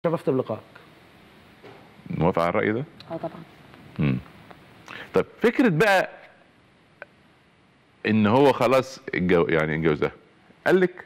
شرفت بلقائك موافق على الراي ده؟ اه طبعا مم. طب فكره بقى ان هو خلاص الجو يعني اتجوزها قال لك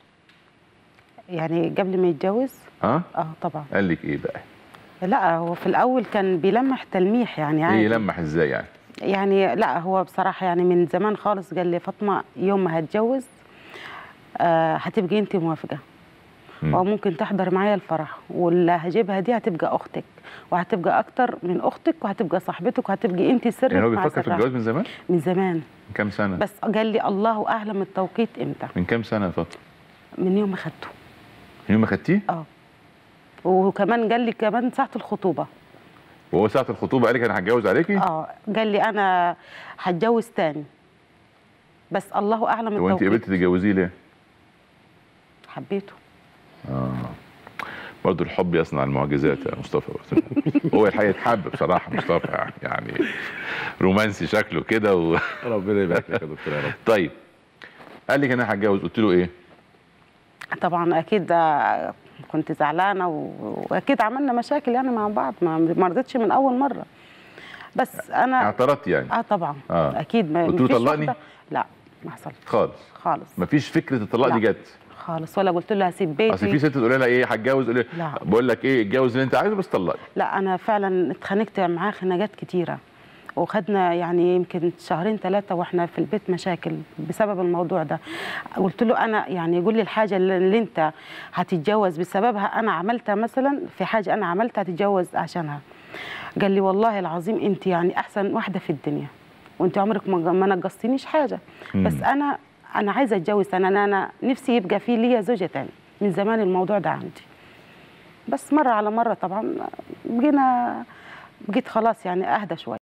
يعني قبل ما يتجوز ها اه طبعا قال لك ايه بقى لا هو في الاول كان بيلمح تلميح يعني ايه عادي يلمح ازاي يعني يعني لا هو بصراحه يعني من زمان خالص قال لي فاطمه يوم ما هتجوز آه هتبقي انت موافقه مم. وممكن تحضر معايا الفرح واللي هجيبها دي هتبقى اختك وهتبقى اكتر من اختك وهتبقى صاحبتك وهتبقي انت سرك يعني هو مع بيفكر في سرها. الجواز من زمان من زمان من كام سنه بس قال لي الله اعلم التوقيت امتى من كام سنه يا فاطمه من يوم ما خدته يوم ما خدتيه اه وكمان قال لي كمان ساعه الخطوبه وهو ساعه الخطوبه قال لك انا هتجوز عليكي اه قال لي انا هتجوز تاني بس الله اعلم هو انت التوقيت قبلتي تتجوزيه ليه؟ حبيته اه برضه الحب يصنع المعجزات يا مصطفى هو الحقيقه يتحب بصراحه مصطفى يعني يعني رومانسي شكله كده و... ربنا يبارك لك يا دكتور يا رب طيب قال لك انا هتجوز قلت له ايه؟ طبعا اكيد آه، كنت زعلانه و- واكيد عملنا مشاكل يعني مع بعض ما ما رضيتش من اول مره بس انا اعترضت يعني اه طبعا آه. اكيد ما قلت له مفيش طلقني؟ واحدة- لا ما حصلش خالص خالص مفيش فكره الطلاق دي لا. جت خالص ولا قلت له هسيب اصل في بيتي ست تقول لها ايه هتجوز تقول لا. لها بقول لك ايه اتجوز اللي انت عايزه بس طلقني لا انا فعلا اتخانقت معاه خناقات كتيره وخدنا يعني يمكن شهرين ثلاثة واحنا في البيت مشاكل بسبب الموضوع ده قلت له انا يعني يقول لي الحاجة اللي اللي انت هتتجوز بسببها انا عملتها مثلا في حاجة انا عملتها هتتجوز عشانها قال لي والله العظيم انت يعني احسن واحدة في الدنيا وانت عمرك ما ما نقصتنيش حاجة بس مم. انا انا عايزة اتجوز انا انا, أنا نفسي يبقى في ليا زوجة تاني من زمان الموضوع ده عندي بس مرة على مرة طبعا بقينا بقيت خلاص يعني اهدى شوية